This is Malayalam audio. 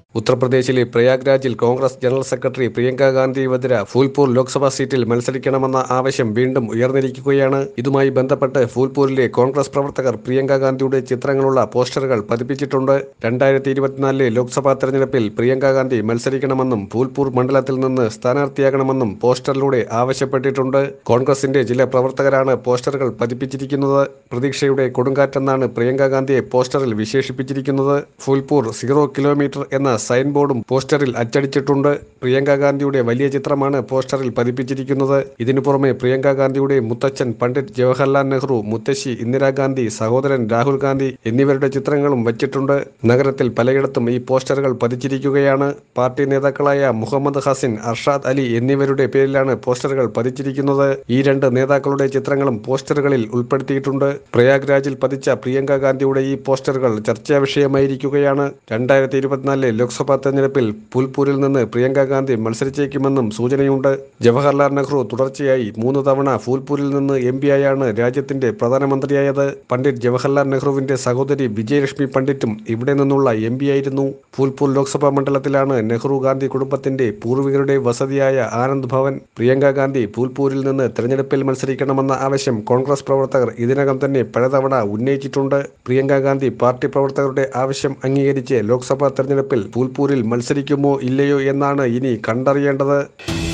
ഉത്തർപ്രദേശിലെ പ്രയാഗ്രാജിൽ കോൺഗ്രസ് ജനറൽ സെക്രട്ടറി പ്രിയങ്ക ഗാന്ധി വദ്ര ഫൂൽപൂർ ലോക്സഭാ സീറ്റിൽ മത്സരിക്കണമെന്ന ആവശ്യം വീണ്ടും ഉയർന്നിരിക്കുകയാണ് ഇതുമായി ബന്ധപ്പെട്ട് ഫൂൽപൂരിലെ കോൺഗ്രസ് പ്രവർത്തകർ പ്രിയങ്ക ഗാന്ധിയുടെ ചിത്രങ്ങളുള്ള പോസ്റ്ററുകൾ പതിപ്പിച്ചിട്ടുണ്ട് രണ്ടായിരത്തി ഇരുപത്തിനാലിലെ ലോക്സഭാ തെരഞ്ഞെടുപ്പിൽ പ്രിയങ്ക ഗാന്ധി മത്സരിക്കണമെന്നും ഫൂൽപൂർ മണ്ഡലത്തിൽ നിന്ന് സ്ഥാനാർത്ഥിയാകണമെന്നും പോസ്റ്ററിലൂടെ ആവശ്യപ്പെട്ടിട്ടുണ്ട് കോൺഗ്രസിന്റെ ചില പ്രവർത്തകരാണ് പോസ്റ്ററുകൾ പതിപ്പിച്ചിരിക്കുന്നത് പ്രതീക്ഷയുടെ കൊടുങ്കാറ്റെന്നാണ് പ്രിയങ്ക ഗാന്ധിയെ പോസ്റ്ററിൽ വിശേഷിപ്പിച്ചിരിക്കുന്നത് ഫുൽപൂർ സീറോ കിലോമീറ്റർ എന്ന സൈൻ ബോർഡും പോസ്റ്ററിൽ അച്ചടിച്ചിട്ടുണ്ട് പ്രിയങ്ക ഗാന്ധിയുടെ വലിയ ചിത്രമാണ് പോസ്റ്ററിൽ പതിപ്പിച്ചിരിക്കുന്നത് ഇതിനു പുറമെ പ്രിയങ്ക ഗാന്ധിയുടെ മുത്തച്ഛൻ പണ്ഡിറ്റ് ജവഹർലാൽ നെഹ്റു മുത്തശ്ശി ഇന്ദിരാഗാന്ധി സഹോദരൻ രാഹുൽ ഗാന്ധി എന്നിവരുടെ ചിത്രങ്ങളും വച്ചിട്ടുണ്ട് നഗരത്തിൽ പലയിടത്തും ഈ പോസ്റ്ററുകൾ പതിച്ചിരിക്കുകയാണ് പാർട്ടി നേതാക്കളായ മുഹമ്മദ് ഹസിൻ അർഷാദ് അലി എന്നിവരുടെ പേരിലാണ് പോസ്റ്ററുകൾ പതിച്ചിരിക്കുന്നത് ഈ രണ്ട് നേതാക്കളുടെ ചിത്രങ്ങളും പോസ്റ്ററുകളിൽ ഉൾപ്പെടുത്തിയിട്ടുണ്ട് പ്രയാഗ്രാജിൽ പതിച്ച പ്രിയങ്ക ഗാന്ധിയുടെ ഈ പോസ്റ്ററുകൾ ചർച്ചാ വിഷയമായിരിക്കുകയാണ് രണ്ടായിരത്തി ഇരുപത്തിനാലിലെ ലോക്സഭാ തെരഞ്ഞെടുപ്പിൽ പുൽപൂരിൽ നിന്ന് പ്രിയങ്ക ഗാന്ധി മത്സരിച്ചേക്കുമെന്നും സൂചനയുണ്ട് ജവഹർലാൽ നെഹ്റു തുടർച്ചയായി മൂന്ന് തവണ ഫൂൽപൂരിൽ നിന്ന് എം പിയായാണ് രാജ്യത്തിന്റെ പ്രധാനമന്ത്രിയായത് പണ്ഡിറ്റ് ജവഹർലാൽ നെഹ്റുവിന്റെ സഹോദരി വിജയലക്ഷ്മി പണ്ഡിറ്റും ഇവിടെ നിന്നുള്ള എം പിയായിരുന്നു ഫൂൽപൂർ ലോക്സഭാ മണ്ഡലത്തിലാണ് നെഹ്റു ഗാന്ധി കുടുംബത്തിന്റെ പൂർവികരുടെ വസതിയായ ആനന്ദ് ഭവൻ പ്രിയങ്ക ഗാന്ധി ഫൂൽപൂരിൽ നിന്ന് തെരഞ്ഞെടുപ്പിൽ മത്സരിക്കണമെന്ന ആവശ്യം കോൺഗ്രസ് പ്രവർത്തകർ ഇതിനകം തന്നെ പലതവണ ഉന്നയിച്ചിട്ടുണ്ട് പ്രിയങ്ക ഗാന്ധി പാർട്ടി പ്രവർത്തകരുടെ ആവശ്യം അംഗീകരിച്ച് ലോക്സഭാ തെരഞ്ഞെടുപ്പിൽ ഫൂൽപൂരിൽ മത്സരിക്കുമോ ഇല്ലയോ എന്നാണ് ഇനി കണ്ടറിയേണ്ടത്